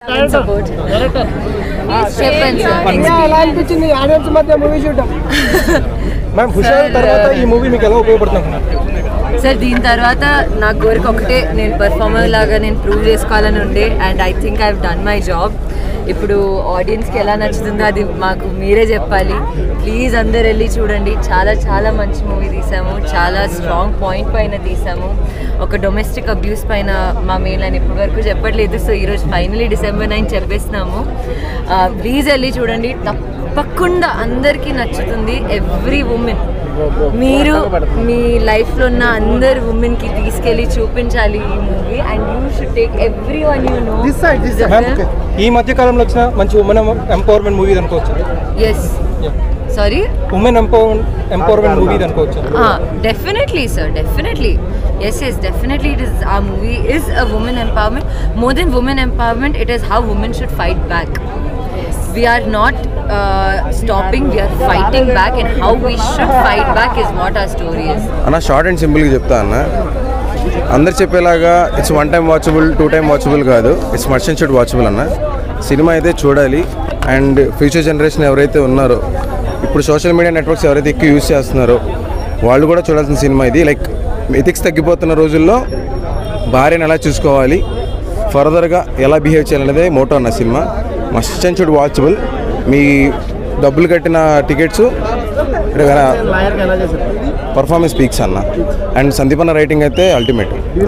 Support చెప్పండి ఇంకా ఎలా అనిపించింది ఆడియన్స్ మధ్య మూవీ చూడడం మ్యామ్ హుషారు తర్వాత ఈ మూవీ మీకు ఎలా ఉపయోగపడుతుంది సార్ దీని తర్వాత నా కోరిక ఒకటే నేను పర్ఫార్మర్ లాగా నేను ప్రూవ్ చేసుకోవాలని ఉండే and I think I done my job ఇప్పుడు ఆడియన్స్కి ఎలా నచ్చుతుందో అది మాకు మీరే చెప్పాలి ప్లీజ్ అందరు వెళ్ళి చూడండి చాలా చాలా మంచి మూవీ తీసాము చాలా స్ట్రాంగ్ పాయింట్ పైన తీసాము ఒక డొమెస్టిక్ అబ్యూస్ పైన మా మెయిన్ అని ఇప్పటి వరకు చెప్పట్లేదు సో ఈరోజు ఫైనలీ డిసెంబర్ నైన్ చెప్పేస్తున్నాము ప్లీజ్ వెళ్ళి చూడండి తప్పకుండా అందరికీ నచ్చుతుంది ఎవ్రీ ఉమెన్ మీరు మీ లైఫ్లో ఉన్న అందరు ఉమెన్కి తీసుకెళ్ళి చూపించాలి ఈ movie and you should take every one you know ma'am ఈ మధ్య కాలంలో వచ్చిన మంచి ఉమెన్ ఎంపవర్మెంట్ మూవీ అనుకోవచ్చు yes sorry women empowerment empowerment movie అనుకోవచ్చు definitely sir definitely yes yes definitely it is a movie is a women empowerment more than women empowerment it is how women should fight back we are not uh, stopping we are fighting back and how we should fight back is what our story is అన్న short and సింపుల్గా చెప్తా అన్న అందరు చెప్పేలాగా it's one time watchable two time watchable కాదు it's must and should watchable అన్న సినిమా అయితే చూడాలి అండ్ ఫ్యూచర్ జనరేషన్ ఎవరైతే ఉన్నారో ఇప్పుడు సోషల్ మీడియా నెట్వర్క్స్ ఎవరైతే ఎక్కువ యూస్ చేస్తున్నారో వాళ్ళు కూడా చూడాల్సిన సినిమా ఇది లైక్ ఎథిక్స్ తగ్గిపోతున్న రోజుల్లో భార్యను ఎలా చూసుకోవాలి ఫర్దర్గా ఎలా బిహేవ్ చేయాలనేదే మోటో అన్న సినిమా మస్ట్ అండ్ షుడ్ వాచబుల్ మీ డబ్బులు కట్టిన టికెట్స్ పర్ఫార్మెన్స్ స్పీక్స్ అన్న అండ్ సందీప్ అన్న రైటింగ్ అయితే అల్టిమేట్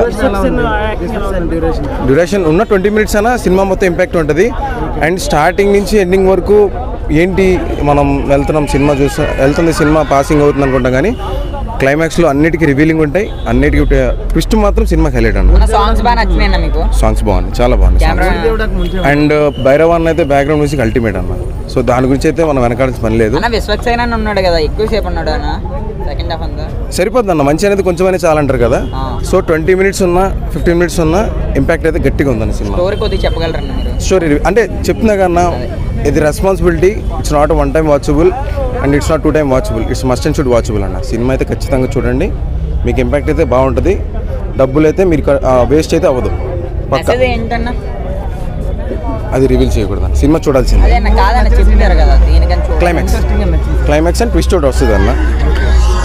డ్యూరేషన్ ఉన్న ట్వంటీ మినిట్స్ అన్న సినిమా మొత్తం ఇంపాక్ట్ ఉంటుంది అండ్ స్టార్టింగ్ నుంచి ఎండింగ్ వరకు ఏంటి మనం వెళ్తున్నాం సినిమా చూస్తా వెళ్తుంది సినిమా పాసింగ్ అవుతుంది అనుకుంటాం కానీ క్లైమాక్స్లో అన్నిటికీ రివీలింగ్ ఉంటాయి అన్నిటికీ ట్విస్ట్ మాత్రం సినిమాకి హైలైట్ అన్న మన సాంగ్స్ బాగా నచ్చినాయి మీకు సాంగ్స్ బాగున్నాయి చాలా బాగున్నాయి కెమెరా అండ్ భైరవ్ అన్న అయితే బ్యాక్గ్రౌండ్ మ్యూజిక్ అల్టిమేట్ అన్న సో దాని గురించి అయితే మనం వెనకాడాల్సిన పని లేదు అన్న విశ్వక్సేన్ అని ఉన్నాడు కదా ఎక్కువసేపు ఉన్నాడు అన్న సెకండ్ హాఫ్ అంతా సరిపోద్ది అన్న మంచి అనేది కొంచెం చాలా అంటారు కదా ఆ. సో ట్వంటీ మినిట్స్ ఉన్న ఫిఫ్టీన్ మినిట్స్ ఉన్న ఇంపాక్ట్ అయితే గట్టిగా ఉందన్న సినిమా స్టోరీ కొద్దిగా చెప్పగలరన్న మీరు స్టోరీ అంటే చెప్తున్నా కన్నా ఇది responsibility it's not one time watchable and it's not two time watchable it's must and should watchable అన్న సినిమా అయితే ఖచ్చితంగా చూడండి మీకు ఇంపాక్ట్ అయితే బాగుంటుంది డబ్బులు అయితే మీరు వేస్ట్ అయితే అవ్వదు పక్క మెసేజ్ ఏంటన్న అది రివీల్ చేయకూడదు అన్న సినిమా చూడాల్సిందే అదే అన్న కాదన్న చెప్తారు కదా దీనికని చూడాలి. క్లైమాక్స్ క్లైమాక్స్ అండ్ ట్విస్ట్ ఒకటి వస్తుంది అన్న